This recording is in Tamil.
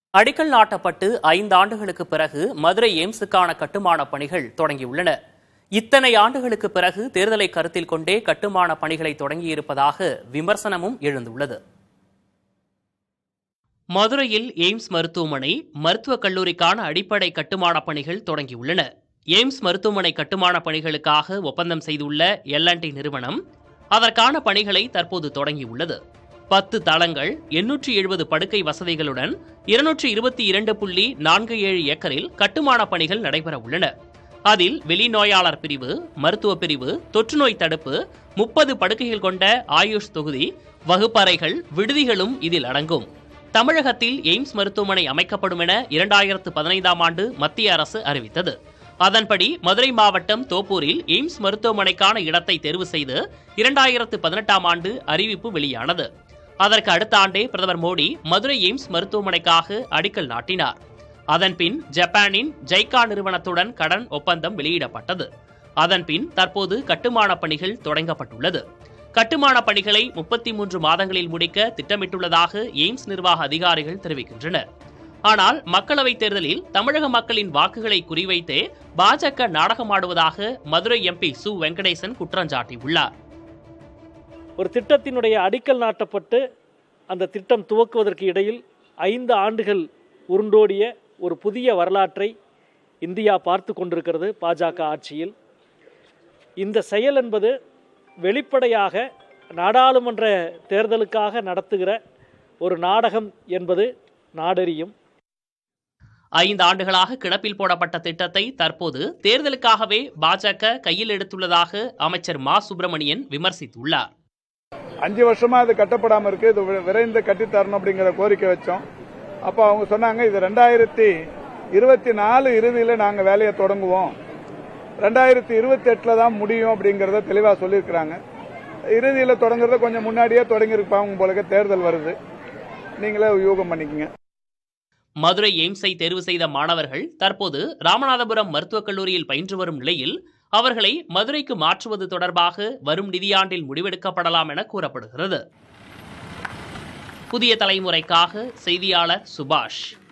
அடிக்கல் நாட்டப்பட்டு ஐந்து ஆண்டுகளுக்கு பிறகு மதுரை எய்ம்ஸுக்கான கட்டுமான பணிகள் தொடங்கியுள்ளன இத்தனை ஆண்டுகளுக்கு பிறகு தேர்தலை கருத்தில் கொண்டே கட்டுமான பணிகளை தொடங்கியிருப்பதாக விமர்சனமும் எழுந்துள்ளது மதுரையில் எய்ம்ஸ் மருத்துவமனை மருத்துவக் கல்லூரிக்கான அடிப்படை கட்டுமான பணிகள் தொடங்கியுள்ளன எய்ம்ஸ் மருத்துவமனை கட்டுமான பணிகளுக்காக ஒப்பந்தம் செய்துள்ள எல்என்டி நிறுவனம் அதற்கான பணிகளை தற்போது தொடங்கியுள்ளது பத்து தளங்கள் எண்ணூற்றி எழுபது படுக்கை வசதிகளுடன் இருநூற்றி இருபத்தி இரண்டு புள்ளி நான்கு ஏழு ஏக்கரில் கட்டுமான பணிகள் நடைபெற உள்ளன அதில் வெளிநோயாளர் பிரிவு மருத்துவ பிரிவு தொற்றுநோய் தடுப்பு முப்பது படுக்கைகள் கொண்ட ஆயுஷ் தொகுதி வகுப்பறைகள் விடுதிகளும் இதில் அடங்கும் தமிழகத்தில் எய்ம்ஸ் மருத்துவமனை அமைக்கப்படும் என இரண்டாயிரத்து பதினைந்தாம் ஆண்டு மத்திய அரசு அறிவித்தது அதன்படி மதுரை மாவட்டம் தோப்பூரில் எய்ம்ஸ் மருத்துவமனைக்கான இடத்தை தேர்வு செய்து இரண்டாயிரத்து பதினெட்டாம் ஆண்டு அறிவிப்பு வெளியானது அதற்கு அடுத்த ஆண்டே பிரதமர் மோடி மதுரை எய்ம்ஸ் மருத்துவமனைக்காக அடிக்கல் நாட்டினார் அதன்பின் ஜப்பானின் ஜைகா நிறுவனத்துடன் கடன் ஒப்பந்தம் வெளியிடப்பட்டது அதன்பின் தற்போது கட்டுமான பணிகள் தொடங்கப்பட்டுள்ளது கட்டுமான பணிகளை முப்பத்தி மூன்று மாதங்களில் முடிக்க திட்டமிட்டுள்ளதாக எய்ம்ஸ் நிர்வாக அதிகாரிகள் தெரிவிக்கின்றனர் ஆனால் மக்களவைத் தேர்தலில் தமிழக மக்களின் வாக்குகளை குறிவைத்தே பாஜக நாடகமாடுவதாக மதுரை எம்பி சு வெங்கடேசன் குற்றஞ்சாட்டியுள்ளார் ஒரு திட்டத்தினுடைய அடிக்கல் நாட்டப்பட்டு அந்த திட்டம் துவக்குவதற்கு இடையில் ஐந்து ஆண்டுகள் உருண்டோடிய ஒரு புதிய வரலாற்றை இந்தியா பார்த்து கொண்டிருக்கிறது பாஜக ஆட்சியில் இந்த செயல் என்பது வெளிப்படையாக நாடாளுமன்ற தேர்தலுக்காக நடத்துகிற ஒரு நாடகம் என்பது நாடறியும் ஐந்து ஆண்டுகளாக கிடப்பில் போடப்பட்ட திட்டத்தை தற்போது தேர்தலுக்காகவே பாஜக கையில் எடுத்துள்ளதாக அமைச்சர் மா சுப்பிரமணியன் விமர்சித்துள்ளார் அஞ்சு வருஷமா இது கட்டப்படாம இருக்கு இது வி- விரைந்து கட்டித்தரணும் அப்படிங்கிற கோரிக்கை வச்சோம் அப்போ அவங்க சொன்னாங்க இது ரெண்டாயிரத்தி இருபத்தி நாலு இறுதியில நாங்க வேலையை தொடங்குவோம் ரெண்டாயிரத்தி இருபத்தி எட்டுல தான் முடியும் அப்படிங்கறத தெளிவா சொல்லியிருக்கிறாங்க இறுதியில தொடங்குறத கொஞ்சம் முன்னாடியே தொடங்கியிருப்பாங்க போலக்க தேர்தல் வருது நீங்களே யூகம் பண்ணிக்கங்க மதுரை எய்ம்ஸை தேர்வு செய்த மாணவர்கள் தற்போது ராமநாதபுரம் மருத்துவக் கல்லூரியில் பயின்று வரும் நிலையில் அவர்களை மதுரைக்கு மாற்றுவது தொடர்பாக வரும் நிதியாண்டில் முடிவெடுக்கப்படலாம் என கூறப்படுகிறது புதிய தலைமுறைக்காக செய்தியாளர் சுபாஷ்